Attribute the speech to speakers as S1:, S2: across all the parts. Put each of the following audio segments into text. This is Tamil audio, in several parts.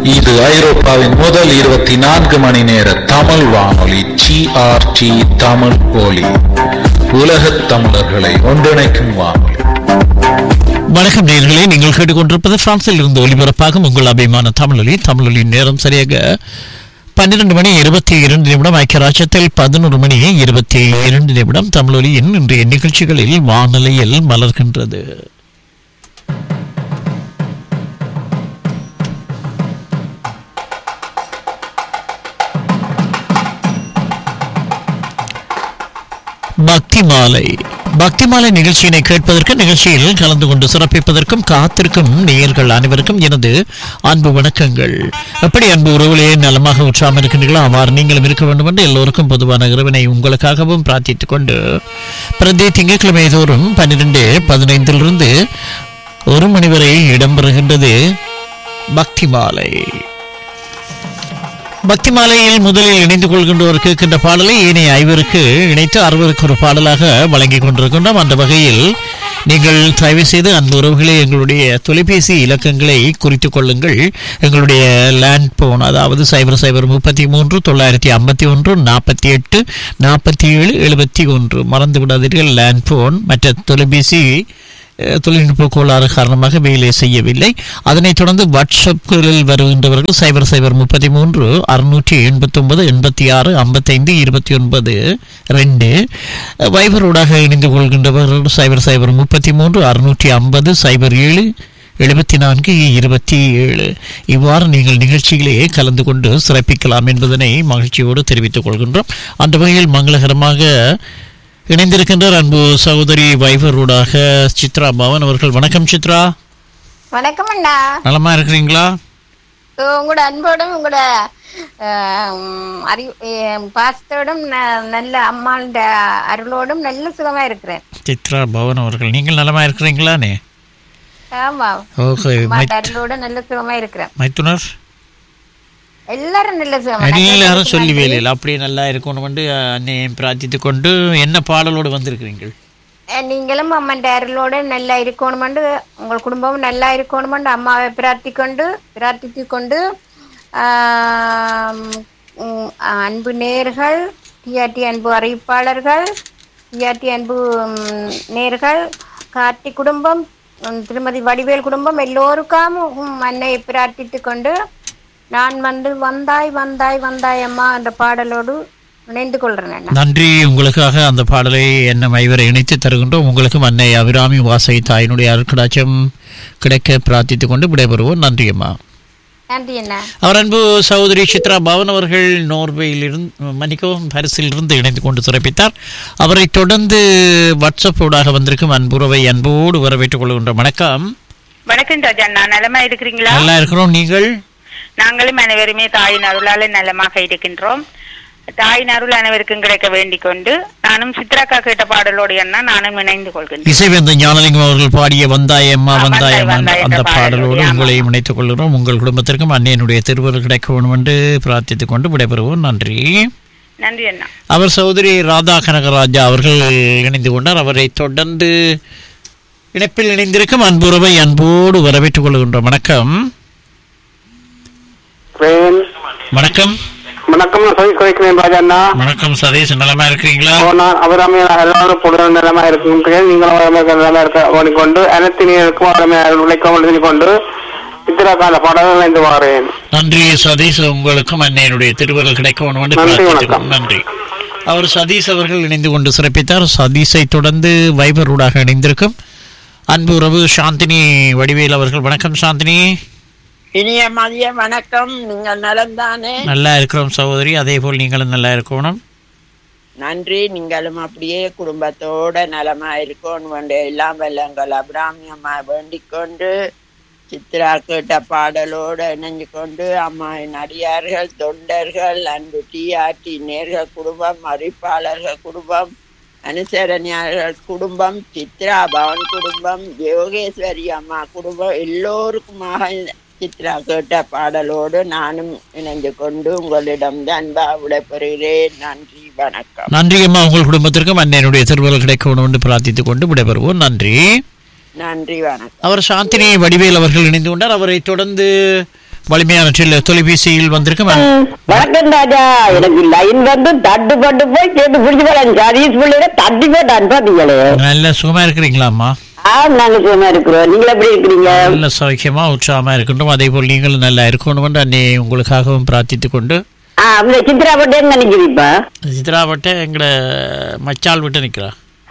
S1: இது ஐரோப்பாவின் முதல் இருபத்தி நான்கு மணி நேர தமிழ் வானொலி ஜிஆர்டி தமிழ் ஒலி உலகத் தமிழர்களை ஒன்றிணைக்கும் வானொலி
S2: வணக்கம் நேயர்களே நீங்கள் கேட்டுக்கொண்டிருப்பது பிரான்சில் இருந்து ஒலிபரப்பாகும் உங்கள் அபிமான தமிழொலி தமிழொலி நேரம் சரியாக பன்னிரண்டு மணி இருபத்தி இரண்டு நிமிடம் ஐக்கிய ராஜ்யத்தில் பதினொரு மணி இருபத்தி இரண்டு நிமிடம் தமிழொலியின் இன்றைய நிகழ்ச்சிகளில் வானொலியில் மலர்கின்றது பக்தி மாலை பக்தி மாலை நிகழ்ச்சியினை கேட்பதற்கு நிகழ்ச்சியில் கலந்து கொண்டு சிறப்பிப்பதற்கும் காத்திருக்கும் நேயர்கள் அனைவருக்கும் எனது அன்பு வணக்கங்கள் எப்படி அன்பு உறவுகளே நலமாக உற்றாமல் இருக்கின்றீர்களோ அவ்வாறு நீங்களும் இருக்க வேண்டும் என்று எல்லோருக்கும் பொதுவான இறைவனை உங்களுக்காகவும் பிரார்த்தித்துக் கொண்டு பிரதி திங்கட்கிழமை தோறும் பன்னிரெண்டு பதினைந்திலிருந்து ஒரு மணி வரை இடம்பெறுகின்றது பக்தி மாலை பக்தி மாலையில் முதலில் இணைந்து கொள்கின்றவர் கேட்கின்ற பாடலை ஏனைய ஐவருக்கு இணைத்து அறுவருக்கு ஒரு பாடலாக வழங்கிக் கொண்டிருக்கின்றோம் அந்த வகையில் நீங்கள் தயவு செய்து அன்பு உறவுகளே எங்களுடைய தொலைபேசி இலக்கங்களை குறித்துக் கொள்ளுங்கள் எங்களுடைய லேண்ட் போன் அதாவது சைபர் சைபர் முப்பத்தி மூன்று தொள்ளாயிரத்தி ஐம்பத்தி ஒன்று நாற்பத்தி எட்டு நாற்பத்தி ஏழு எழுபத்தி ஒன்று மறந்து விடாதீர்கள் லேண்ட் போன் மற்ற தொலைபேசி அஹ், தொழில்நுட்ப கோளாறு காரணமாக வேலை செய்யவில்லை அதனைத் தொடர்ந்து வாட்ஸ்அப்களில் வருகின்றவர்கள் சைபர் சைபர் முப்பத்தி மூன்று அறுநூற்றி எண்பத்தி ஒன்பது எண்பத்தி ஆறு ஐம்பத்தைந்து இருபத்தி ஒன்பது ரெண்டு வைபரோடாக இணைந்து கொள்கின்றவர்கள் சைபர் சைபர் முப்பத்தி மூன்று அறுநூற்றி ஐம்பது சைபர் ஏழு எழுபத்தி நான்கு இருபத்தி ஏழு இவ்வாறு நீங்கள் நிகழ்ச்சியிலேயே கலந்து கொண்டு சிறப்பிக்கலாம் என்பதனை மகிழ்ச்சியோடு தெரிவித்துக் கொள்கின்றோம் அந்த வகையில் மங்களகரமாக இணைந்திருக்கின்றார் அன்பு சகோதரி வைபரோடாக சித்ரா பவன் அவர்கள் வணக்கம் சித்ரா
S3: வணக்கம் அண்ணா
S2: நலமா இருக்கிறீங்களா
S3: உங்களோட அன்போடும் உங்களோட ஆம், அறிவு ஏம், பாசத்தோடும் ந- நல்ல அம்மாண்ட அருளோடும் நல்ல சுகமா இருக்கிறேன்
S2: சித்ரா பவன் அவர்கள் நீங்கள் நலமா இருக்கிறீங்களானே
S3: ஆமா
S2: ஓகே
S3: அம்மாண்ட அருளோட நல்ல சுகமா இருக்கிறேன்
S2: மைத்துனர்
S3: எல்லாரும் நல்ல சுகமா
S2: எல்லாரும் சொல்லி வேலையில் அப்படியே நல்லா இருக்கணும்னு அன்னையை பிரார்த்தித்து கொண்டு என்ன பாடலோடு வந்திருக்கிறீர்கள்
S3: அஹ், நீங்களும் அம்மாண்ட அருளோட நல்லா இருக்கணுமெண்டு உங்கள் குடும்பமும் நல்லா இருக்கணுமெண்டு அம்மாவை பிரார்த்திக்கொண்டு பிரார்த்தித்து கொண்டு ஆம், உம், அன்பு நேர்கள் டிஆர்டி அன்பு அறிவிப்பாளர்கள் டிஆர்டி அன்பு உம், நேர்கள் கார்த்தி குடும்பம் உம், திருமதி வடிவேல் குடும்பம் எல்லோருக்காம் உம், அன்னையை பிரார்த்தித்து கொண்டு நான் வந்து வந்தாய் வந்தாய் வந்தாய் அம்மா என்ற பாடலோடு இணைந்து கொள்றேன் அண்ணா.
S2: நன்றி உங்களுக்காக அந்த பாடலை என்ன ஐவரை இணைத்து தருகின்றோம் உங்களுக்கும் அன்னை அபிராமி வாசை தாயினுடைய அருட்கடாட்சம் கிடைக்க பிரார்த்தித்துக் கொண்டு விடைபெறுவோம் நன்றி அம்மா
S3: நன்றி அண்ணா
S2: அவர் அன்பு சகோதரி சித்ரா பவன் அவர்கள் நோர்வேயில் இருந்து மன்னிக்கவும் பரிசில் இருந்து இணைந்து கொண்டு சிறப்பித்தார் அவரை தொடர்ந்து வாட்ஸ்அப் ஊடாக வந்திருக்கும் அன்புறவை அன்போடு வரவேற்றுக் கொள்கின்ற வணக்கம்
S4: வணக்கம் ராஜா நான் நலமா இருக்கிறீங்களா
S2: நல்லா இருக்கிறோம் நீங்கள்
S4: நாங்களும் அனைவருமே தாயின் அருளால நலமாக இருக்கின்றோம் தாயின் அருள் அனைவருக்கும் கிடைக்க வேண்டிக் கொண்டு நானும் சித்ராக்கா கேட்ட பாடலோடு அண்ணா நானும் இணைந்து கொள்கின்றேன்
S2: இசைவேந்த ஞானலிங்கம் அவர்கள் பாடிய வந்தாய் அம்மா
S4: ஆ,
S2: வந்தாய்
S4: வந்தாய்,
S2: அம்மா
S4: வந்தாய்
S2: அந்த
S4: என்ற
S2: பாடலோடு
S4: பாடலோடு,
S2: உங்களையும் இணைத்துக் கொள்கிறோம் உங்கள் குடும்பத்திற்கும் அன்னையனுடைய திருவருள் கிடைக்க வேண்டும் என்று பிரார்த்தித்துக் கொண்டு விடைபெறுவோம் நன்றி
S4: நன்றி அண்ணா
S2: அவர் சகோதரி ராதா கனகராஜா அவர்கள் இணைந்து கொண்டார் அவரை தொடர்ந்து இணைப்பில் இணைந்திருக்கும் அன்புறவை அன்போடு வரவேற்றுக் கொள்கின்றோம் வணக்கம்
S5: ட்ரெயின்
S2: வணக்கம்
S5: வணக்கம் நான் சொல்லி குறைக்கிறேன் ராஜண்ணா
S2: வணக்கம் சதீஷ் நலமா இருக்கிறீங்களா
S5: ஓ, நான் அவராமே எல்லாரும் பொருள் நிலமா இருக்கிறேன் நீங்களும் அவரமே நிலமா இருக்க ஓடிக்கொண்டு அனைத்து நீருக்கும் அவரமே உழைக்க எழுதி கொண்டு சித்திராக்கால பாடல்கள் இணைந்து வாரேன்
S2: நன்றி சதீஷ் உங்களுக்கும் அன்னையனுடைய திருவருள் கிடைக்க வேண்டும் என்று
S5: நன்றி,
S2: பிரார்த்தித்துக்
S5: வணக்கம்.
S2: நன்றி அவர் சதீஷ் அவர்கள் இணைந்து கொண்டு சிறப்பித்தார் சதீஷை தொடர்ந்து வைபரூடாக இணைந்திருக்கும் அன்பு உறவு சாந்தினி வடிவேல் அவர்கள் வணக்கம் சாந்தினி
S6: இனிய மதிய வணக்கம் நீங்கள் நலம்தானே
S2: நல்லா இருக்கிறோம் சகோதரி அதே போல் நீங்களும் நல்லா இருக்கணும்
S6: நன்றி நீங்களும் அப்படியே குடும்பத்தோட நலமா இருக்கணும் வேண்டிய எல்லாம் வெள்ளங்கள் அபிராமியம்மா வேண்டிக் கொண்டு சித்ரா கேட்ட பாடலோட இணைஞ்சு கொண்டு அம்மாவின் அடியார்கள் தொண்டர்கள் அன்பு டிஆர்டி நேர்கள் குடும்பம் அறிவிப்பாளர்கள் குடும்பம் அனுசரணியாளர்கள் குடும்பம் சித்ரா பவன் குடும்பம் யோகேஸ்வரி அம்மா குடும்பம் எல்லோருக்குமாக இந்த சித்ரா கேட்ட பாடலோடு நானும் இணைந்து கொண்டு உங்களிடம் அன்பா விடைபெறுகிறேன் நன்றி வணக்கம்
S2: நன்றி அம்மா உங்கள் குடும்பத்திற்கும் அன்னையனுடைய திருவருள் கிடைக்க வேண்டும் என்று பிரார்த்தித்துக் கொண்டு விடைபெறுவோம் நன்றி
S6: நன்றி வணக்கம்
S2: அவர் சாந்தினி வடிவேல் அவர்கள் இணைந்து கொண்டார் அவரை தொடர்ந்து வலிமையான டெலி- தொலைபேசியில் வந்திருக்கும்
S7: வணக்கம் ராஜா எனக்கு லைன் வந்து தட்டு பட்டு போய் கேட்டு பிடிச்சு போறேன் சதீஷ் பிள்ளைய தட்டி போட்டான் பாத்தீங்களே
S2: நல்ல சுகமா இருக்கிறீங்களாம்மா
S7: ஆ நாங்க சும்மா இருக்கிறோம் நீங்க எப்படி இருக்கிறீங்க
S2: நல்ல சௌக்கியமா உற்சாகமா இருக்கட்டும் அதே போல் நீங்களும் நல்லா இருக்கணும் என்று அன்னை உங்களுக்காகவும் பிரார்த்தித்துக் கொண்டு
S7: ஆ அந்த சித்ரா பட்டேன்னு நினைக்கிறீப்பா
S2: சித்ராவட்ட எங்கட மச்சால் விட்டு நிக்கிறா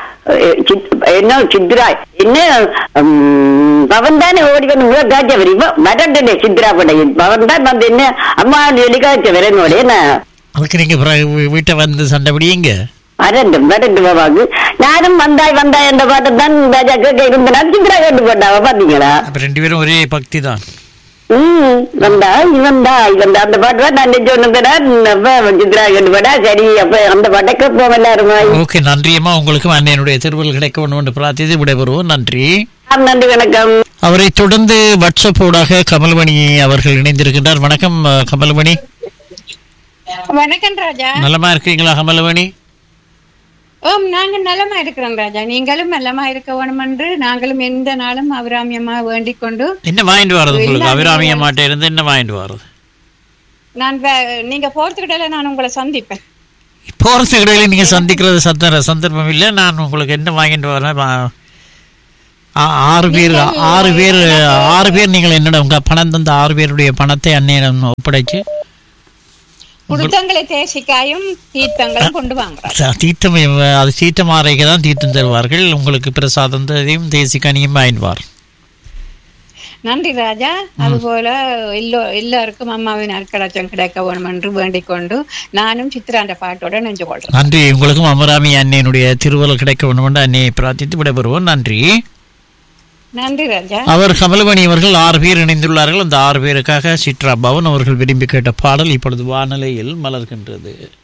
S7: என்ன சித்ரா என்ன ம், பவன் தானே ஓடிக்கொண்டு உள்ள காய்ச்ச வரையும் வரட்டே சித்ரா பட்டையின் பவன் தான் வந்து என்ன அம்மா சொல்லி காய்ச்ச வரேன்னு என்ன
S2: அதுக்கு நீங்க பிறகு வீ- வீட்டை வந்து சண்டை பிடிங்க
S7: வரட்டும் வரட்டும் பாபாக்கு நானும் வந்தாய் வந்தாய் என்ற பாட்டை தான் ராஜா கேட்க இருந்தேன் சித்ரா கேட்டு போட்டாவ பாத்தீங்களா
S2: அப்ப ரெண்டு பேரும் ஒரே பக்தி தான்
S7: ம் வந்தா இவன்தா இவன்தா அந்த பாட்டு தான் நான் சொன்னதுடா அப்ப சித்ரா கேட்டு போட்டா சரி அப்ப அந்த பாட்டை கேட்போம் எல்லாருமா
S2: ஓகே நன்றியம்மா உங்களுக்கும் அன்னையனுடைய திருவள்ளுவர் கிடைக்க வேண்டும் என்று பிரார்த்தித்து விடைபெறுவோம் நன்றி
S7: நன்றி வணக்கம்
S2: அவரை தொடர்ந்து வாட்ஸ்அப் ஊடாக கமல்மணி அவர்கள் இணைந்திருக்கின்றார் வணக்கம் அஹ், கமல்மணி
S8: வணக்கம் ராஜா
S2: நலமா இருக்கீங்களா கமல்மணி
S8: ஓம் நாங்க நலமா இருக்கிறோம் ராஜா நீங்களும் நலமா இருக்க வேணும் என்று நாங்களும் எந்த நாளும் அபிராமியமா வேண்டிக் கொண்டு
S2: என்ன வாங்கிட்டு வர்றது உங்களுக்கு
S8: எல்லாம்
S2: அபிராமிய மாட்டே இருந்து என்ன வாங்கிட்டு வர்றது
S8: நான் வே- நீங்க போறதுக்கிட்ட நான் உங்களை சந்திப்பேன்
S2: போறதுக்கு இடையில நீங்க சந்திக்கிறது சந்த சந்தர்ப்பம் இல்லை நான் உங்களுக்கு என்ன வாங்கிட்டு வரேன் வா- ஆ- ஆறு பேர் ஆறு பேர் ஆறு பேர் நீங்கள் என்னோட உங்க பணம் தந்த ஆறு பேருடைய பணத்தை அன்னையிடம் ஒப்படைச்சு
S8: குடுத்தங்களை தேசிக்காயும் தீர்த்தங்களும் கொண்டு வாங்குறாங்க
S2: ச- தீர்த்தம் இவ- அது தீர்த்தம் ஆரைக்கு தான் தீர்த்தம் தருவார்கள் உங்களுக்கு பிரசாதம் தரையும் தேசிக்கனியும் வாங்கிடுவார்
S8: நன்றி ராஜா அதுபோல எல்லோ எல்லாருக்கும் அம்மாவின் அற்கடாச்சம் கிடைக்க வேணும் என்று வேண்டிக் கொண்டு நானும் சித்ராண்ட பாட்டோட நெஞ்சு கொள்றேன்
S2: நன்றி உங்களுக்கும் அமராமி அன்னையினுடைய திருவள்ளுவர் கிடைக்க வேண்டும் என்று அன்னையை பிரார்த்தித்து விடைபெறுவோம் நன்றி
S8: நன்றி ராஜா
S2: அவர் கமலமணி அவர்கள் ஆறு பேர் இணைந்துள்ளார்கள் அந்த ஆறு பேருக்காக சித்ரா பவன் அவர்கள் விரும்பி கேட்ட பாடல் இப்பொழுது வானிலையில் மலர்கின்றது